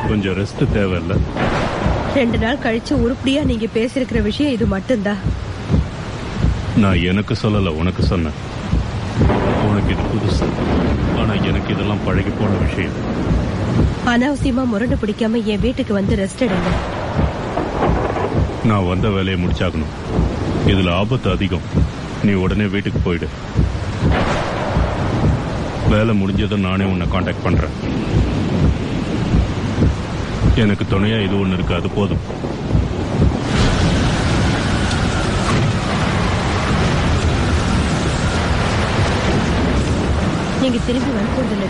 கொஞ்சம் ரெஸ்ட் தேவையில்ல ரெண்டு நாள் கழிச்சு உருப்படியா நீங்க பேசிருக்கிற விஷயம் இது மட்டும்தான் நான் எனக்கு சொல்லல உனக்கு சொன்னேன் உனக்கு இது புதுசு ஆனா எனக்கு இதெல்லாம் பழகி போன விஷயம் அனாவசியமா முரண்டு பிடிக்காம என் வீட்டுக்கு வந்து ரெஸ்ட் எடுங்க நான் வந்த வேலையை முடிச்சாகணும் இதுல ஆபத்து அதிகம் நீ உடனே வீட்டுக்கு போயிடு வேலை முடிஞ்சதும் நானே உன்னை காண்டாக்ட் பண்றேன் எனக்கு துணையா இது ஒண்ணு இருக்கு அது போதும் நீங்க திரும்பி வந்து